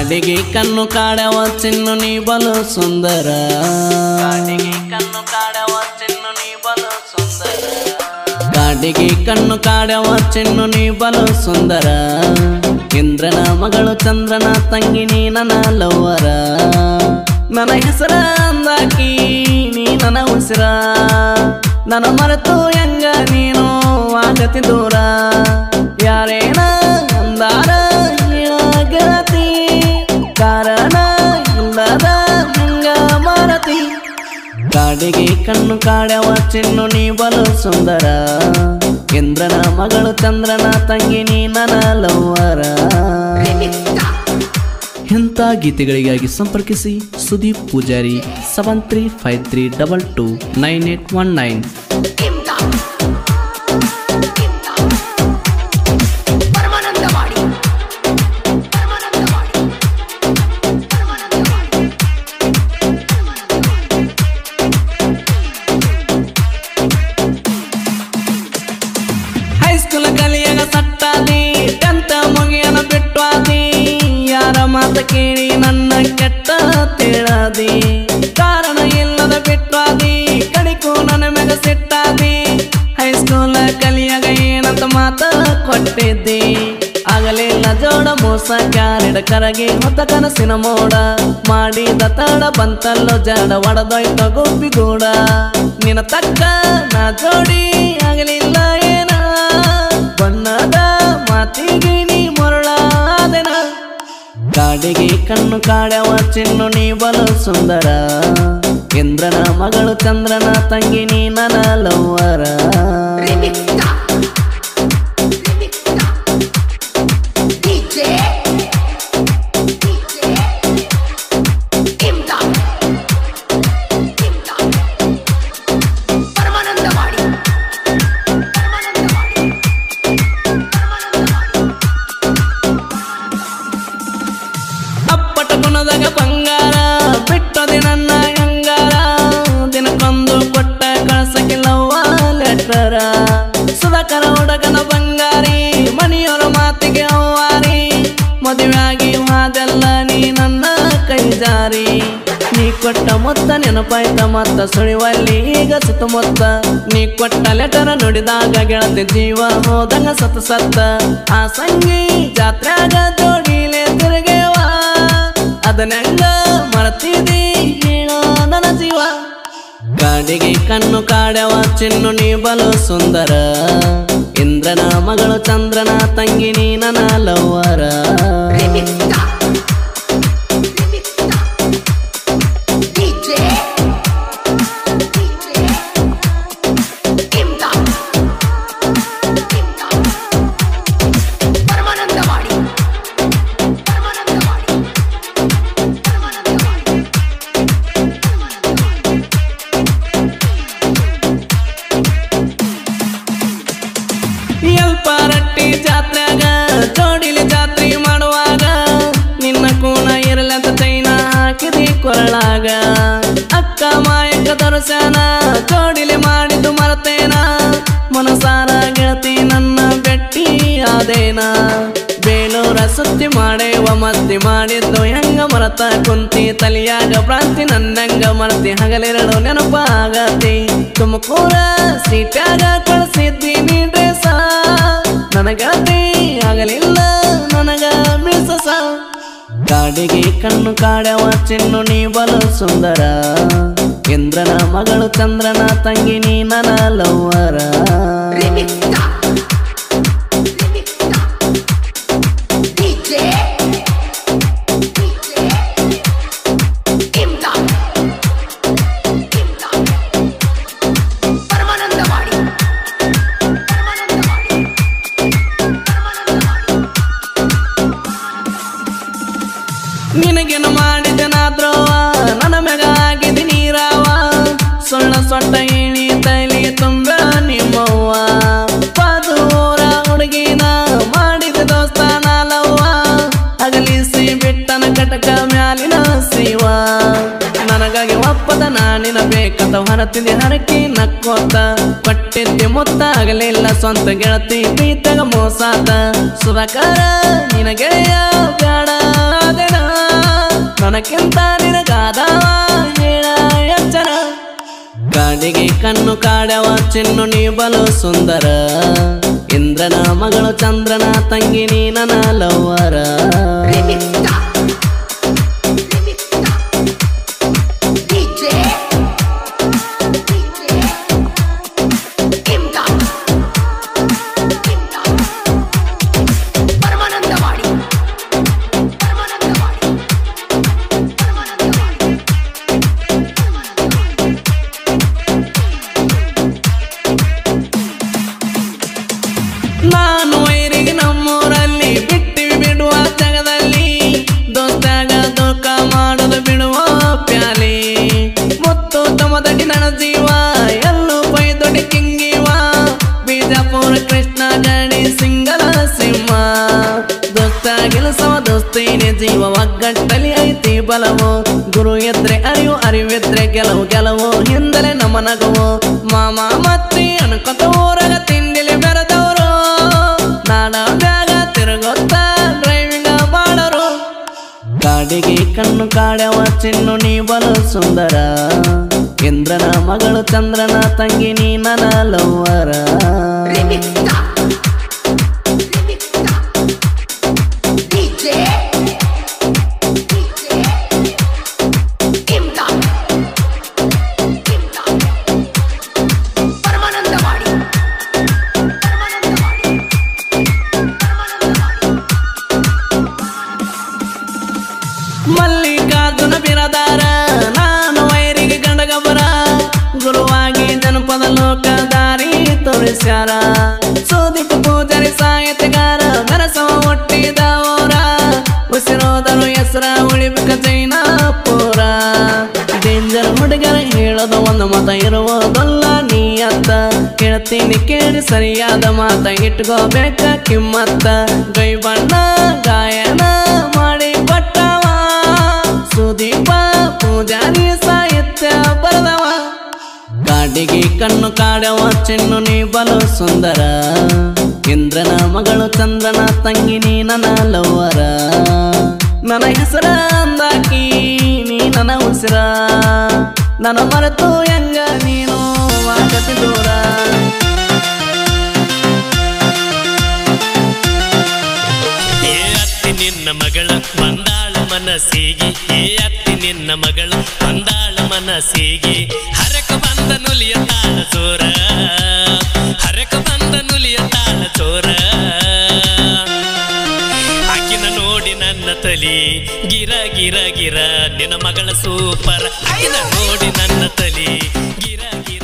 ಕಾಡಿಗೆ ಕಣ್ಣು ಕಾಡವ ಚಿನ್ನು ನೀ ಬಲು ಸುಂದರ ಕಾಡಿಗೆ ಕಣ್ಣು ಕಾಡವ ಚಿನ್ನು ನೀ ಬಲು ಸುಂದರ ಕಾಡಿಗೆ ಕಣ್ಣು ಕಾಡವ ಚಿನ್ನು ನೀ ಬಲು ಸುಂದರ ಇಂದ್ರನ ಮಗಳು ಚಂದ್ರನ ತಂಗಿ ನೀ ನನ್ನ ಲವ್ವರ ನನ್ನ ಹೆಸರ ಅಂದಾಕಿ ನೀ ನನ್ನ ಉಸಿರ ನನ್ನ ಮರೆತು ಹೆಂಗ ನೀನು ಆಗತಿ ದೂರ ಯಾರೇನ ಅಂದಾರ ಹೇಳ ಗೆಳತಿ ಕಾರಣ ಇಲ್ಲದ ಹಂಗ ಮರತಿ ಕಾಡಿಗೆ ಕಣ್ಣು ಕಾಡವ ಚಿನ್ನು ನೀ ಬಲು ಸುಂದರ ಇಂದ್ರನ ಮಗಳು ಚಂದ್ರನ ತಂಗಿ ನೀ ನನ್ನ ಲವ್ವರ ಇಂಥ ಗೀತೆಗಳಿಗಾಗಿ ಸಂಪರ್ಕಿಸಿ Sudeep Pujari seven three five three double two nine eight one nine Paramanandawadi Paramanandawadi Paramanandawadi high school ಕಲಿಯಾಗ ಸಟ್ಟಾದಿ ಟೆಂತ ಮುಗಿಯನ ಬಿಟ್ವಾದಿ ಯಾರ ಮಾತ ಕೇಳಿ ನನ್ನ ಕೆಟ್ಟ ತೇಳಾದಿ ಕಾರಣ ಇಲ್ಲದ ಬಿಟ್ವಾದಿ ಕಡಿಕು ನನ್ನ ಮೆಗ ಸಿಟ್ಟಾದಿ ಹೈಸ್ಕೂಲ್ ಕಲಿಯಾಗ ಏನಂತ ಮಾತ ಕೊಟ್ಟಿದ್ದಿ ಆಗಲಿಲ್ಲ ಜೋಡ ಮೋಸ ಕ್ಯಾರಿಡ ಕರಗಿ ಹೊತ್ತ ಕನಸಿನ ಮೋಡ ಮಾಡಿದ ತಡ ಬಂತಲ್ಲೋ ಜಾಡ ಒಡದೊಯ್ತ ಗೋಪಿಗೂಡ ನಿನ್ನ ತಕ್ಕ ನಾ ಜೋಡಿ ಆಗಲಿಲ್ಲ ಏನ ಬಣ್ಣದ ಮಾತಿಗೆ ನೀ ಮರಳಾದೆನ ಕಾಡಿಗೆ ಕಣ್ಣು ಕಾಡವ ಚಿನ್ನು ನೀ ಬಲು ಸುಂದರ ಇಂದ್ರನ ಮಗಳು ಚಂದ್ರನ ತಂಗಿ ನೀ ನನ್ನ ಲವ್ವರ ರಿಮಿಕ್ಸ್ತಾ ರಿಮಿಕ್ಸ್ತಾ ಡಿಜೆ ಡಿಜೆ ಇಮ್ದಾದ್ ಇಮ್ದಾದ್ ಪರಮಾನಂದವಾಡಿ ಪರಮಾನಂದವಾಡಿ ಪರಮಾನಂದವಾಡಿ ಅಪ್ಪಟ ಗುಣದಾಗ ಬಂಗಾರ ಬಿಟ್ಟದೆ ನನ್ನ ಹಂಗಾರ ದಿನಕ್ಕೊಂದು ಕೊಟ್ಟ ಕಳ್ಸಕ್ಕಿಲ್ಲವ್ವ ಲೆಟರ ಸುಧಾಕರ ಹುಡುಗನ ಬಂಗಾರಿ ಮನೆಯವರ ಮಾತಿಗೆ ಅವ್ವಾರಿ ಮದುವೆಯಾಗಿ ಹಾದೆಲ್ಲ ನೀ ನನ್ನ ಕೈ ಜಾರಿ ನೀ ಕೊಟ್ಟ ಮೊತ್ತ ನೆನಪಾಯ್ತ ಮತ್ತ ಸುಳಿವಲ್ಲಿ ಈಗ ಸುತ್ತಮುತ್ತ ನೀ ಕೊಟ್ಟ ಲೆಟರ್ ನುಡಿದಾಗ ಗೆಳತಿ ಜೀವ ಹೋದಂಗ ಸತ ಸತ್ತ ಆ ಸಂಗಿ ಜಾತ್ರ್ಯಾಗ ಜೋಡಿಲೆ ತಿರುಗೇವ ಅದನ್ನೆಲ್ಲ ಮರ್ತಿದಿ ಹೇಳೋ ನನ್ನ ಜೀವ ಕಾಡಿಗೆ ಕಣ್ಣು ಕಾಡವ ಚಿನ್ನು ನೀ ಬಲು ಸುಂದರ ಇಂದ್ರನ ಮಗಳು ಚಂದ್ರನ ತಂಗಿ ನೀ ನನ್ನ ಲವ್ವರ ರಿಮಿಕ್ಸ್ತಾ ರಿಮಿಕ್ಸ್ತಾ ಡಿಜೆ ಡಿಜೆ ಇಮ್ದಾದ್ ಇಮ್ದಾದ್ ಪರಮಾನಂದವಾಡಿ ಪರಮಾನಂದವಾಡಿ ಪರಮಾನಂದವಾಡಿ ಎಲ್ಪ ರಟ್ಟಿ ಜಾತ್ರ್ಯಾಗ ಜೋಡಿಲಿ ಜಾತ್ರೆ ಮಾಡುವಾಗ ನಿನ್ನ ಕೂಣ ಇರಲಂತ ಚೈನ ಹಾಕಿದಿ ಕೊರಳಾಗ ಅಕ್ಕ ಮಾಯಕ ದರ್ಶನ ಜೋಡಿಲಿ ಮಾಡಿದ್ದು ಮರತೇನ ಮನಸಾರ ಗೆಳತಿ ನನ್ನ ಬೆಟ್ಟಿ ಆದೇನ ಬೇಲೂರ ಸುತ್ತಿ ಮಾಡೇವ ಮತ್ತಿ ಮಾಡಿದ್ದು ಹೆಂಗ ಮರತ ಕುಂತಿ ತಲಿಯಾಗ ಭ್ರಾಂತಿ ನನ್ನಂಗ ಮರತಿ ಹಗಲೆರಡು ನೆನಪಾಗತಿ ತುಮಕೂರ ಸೀಟ್ಯಾಗ ಕಳಿಸಿದ್ದೀನಿ ಡ್ರೆಸ ನನಗತಿ ಆಗಲಿಲ್ಲ ನನಗ ಮಿಸಸ ಕಾಡಿಗೆ ಕಣ್ಣು ಕಾಡವ ಚಿನ್ನು ನೀ ಬಲು ಸುಂದರ ಇಂದ್ರನ ಮಗಳು ಚಂದ್ರನ ತಂಗಿ ನೀ ನನ್ನ ಲವ್ವರ ರಿಮಿಕ್ಸ್ತಾ ರಿಮಿಕ್ಸ್ತಾ ಡಿಜೆ ಡಿಜೆ ಇಮ್ದಾದ್ ಇಮ್ದಾದ್ ಪರಮಾನಂದವಾಡಿ ಪರಮಾನಂದವಾಡಿ ಪರಮಾನಂದವಾಡಿ ನಿನಗೇನು ಮಾಡಿದನಾದ್ರವ ನನ್ನ ಮೆಗ ಆಗಿದಿ ನೀರಾವ ಸೊಳ್ಳ ಸೊಟ್ಟ ಇಳಿ ತೈಲಿ ತುಂಬ ನಿಮ್ಮವ್ವ ಪಾದೂರ ಹುಡುಗಿನ ಮಾಡಿದ ದೋಸ್ತ ನಾಲವ್ವ ಅಗಲಿಸಿ ಬಿಟ್ಟನ ಕಟಕ ಮ್ಯಾಲಿನ ಶಿವ ನನಗಾಗಿ ಒಪ್ಪದ ನಾನಿನ ಬೇಕಂತ ಹೊರತಿದೆ ಹರಕಿ ನಕ್ಕೋತ ಕೊಟ್ಟಿದ್ದೆ ಮುತ್ತ ಆಗಲಿಲ್ಲ ಸ್ವಂತ ಗೆಳತಿ ಪ್ರೀತಗ ಮೋಸಾತ ಸುಧಾಕರ ನಿನ ಗೆಳೆಯ ಬ್ಯಾಡ ಆದೆನ ನನಕ್ಕಿಂತ ನಿನಗಾದವ ಹೇಳ ಎಚ್ಚರ ಕಾಡಿಗೆ ಕಣ್ಣು ಕಾಡವ ಚಿನ್ನು ನೀ ಬಲು ಸುಂದರ ಇಂದ್ರನ ಮಗಳು ಚಂದ್ರನ ತಂಗಿ ನೀ ನನ್ನ ಲವ್ವರ Remix Star. Remix Star. DJ. DJ. Imdad. Imdad. Paramanandawadi Paramanandawadi Paramanandawadi ನಾನು ವೈರಿಗೆ ನಮ್ಮೂರಲ್ಲಿ ಬಿಟ್ಟಿವಿ ಬಿಡುವ ಜಗದಲ್ಲಿ ದೋಸ್ತಾಗ ದೋಖ ಮಾಡೋದು ಬಿಡುವ ಪ್ಯಾಲಿ ಮುತ್ತು ತಮದಡಿ ನನ್ನ ಜೀವ ಎಲ್ಲೂ ಪೈ ದೊಡ್ಡ ಕಿಂಗಿವ ಬಿಜಾಪುರ ಕೃಷ್ಣ ಗಡಿ ಸಿಂಗಲ ಸಿಂಹ ದೋಸ್ತ ಗೆಲಸವ ದೋಸ್ತಿನೇ ಜೀವ ಒಗ್ಗಟ್ಟಲಿ ಐತಿ ಬಲವು ಗುರು ಎದ್ರೆ ಅರಿವು ಅರಿವಿದ್ರೆ ಗೆಲವು ಗೆಲವು ಹಿಂದಲೆ ನಮ್ಮ ನಗುವು ಮಾಮ ಮತ್ತಿ ಅನ್ಕೊತ ಊರಾಗ ತಿಂಡಿಲಿ ಬೆರೆದವರು ನಾಡ ಬ್ಯಾಗ ತಿರುಗುತ್ತ ಡ್ರೈವಿಂಗ್ ಮಾಡೋರು ಕಾಡಿಗೆ ಕಣ್ಣು ಕಾಡ್ಯವ ಚಿನ್ನು ನೀ ಬಲು ಸುಂದರ ಇಂದ್ರನ ಮಗಳು ಚಂದ್ರನ ತಂಗಿ ನೀ ನನ್ನ ಲವ್ವರ Remix Star. Remix Star. DJ. DJ. Imdad. Imdad. Paramanandawadi Paramanandawadi Paramanandawadi Mallikarjuna ಬಿರದಾರ ನಾನು ವೈರಿಗೆ ಗಂಡಗಬರ ಗುರುವಾಗಿ ಜನಪದ ಲೋಕ ದಾರಿ ತೋರಿಸ್ಯಾರ ಸುದೀಪ್ ಪೂಜಾರಿ ಸಾಹಿತ್ಯಗಾರ ಬೆರಸವ ಹುಟ್ಟಿದವರ ಉಸಿರೋದರು ಹೆಸರ ಉಳಿಬೇಕ ಜೈನಾಪುರ ಡೇಂಜರ್ ಹುಡುಗರ ಹೇಳೋದು ಒಂದು ಮತ ಇರುವುದಲ್ಲ ನೀ ಅತ್ತ ಹೇಳ್ತೀನಿ ಕೇಳಿ ಸರಿಯಾದ ಮಾತ ಇಟ್ಕೋಬೇಕ ಕಿಮ್ಮತ್ತ ಗೈ ಬಣ್ಣ ಗಾಯನ ಮಾಡಿ ಕೊಟ್ಟವ ಸುದೀಪ ಪೂಜಾರಿ ಸಾಹಿತ್ಯ ಬರದವ ಕಾಡಿಗೆ ಕಣ್ಣು ಕಾಡವ ಚಿನ್ನು ನೀ ಬಲು ಸುಂದರ ಇಂದ್ರನ ಮಗಳು ಚಂದ್ರನ ತಂಗಿ ನೀ ನನ್ನ ಲವ್ವರ ನನ್ನ ಹೆಸರ ಅಂದಾಕಿ ನೀ ನನ್ನ ಉಸಿರ ನನ್ನ ಮರೆತು ಹೆಂಗ ನೀನು ಆಗತಿ ದೂರ ಏ ಅತ್ತಿ ನಿನ್ನ ಮಗಳ ಬಂದಾಳ ಮನಸ್ಸಿಗೆ ಏ ಅತ್ತಿ ನಿನ್ನ ಮಗಳ ಬಂದಾಳ ಮನಸ್ಸಿಗೆ ಹರಕ ಬಂದ ನುಲಿಯ ತಾಳ ಚೋರ ಹರಕ ಬಂದ ನುಲಿಯ ತಾಳ ಚೋರ ಆಕಿನ ನೋಡಿ ನನ್ನ ತಲಿ ಗಿರ ಗಿರ ಗಿರ ನಿನ್ನ ಮಗಳ ಸೂಪರ್ ಆಕಿನ ನೋಡಿ ನನ್ನ ತಲಿ ಗಿರ ಗಿರ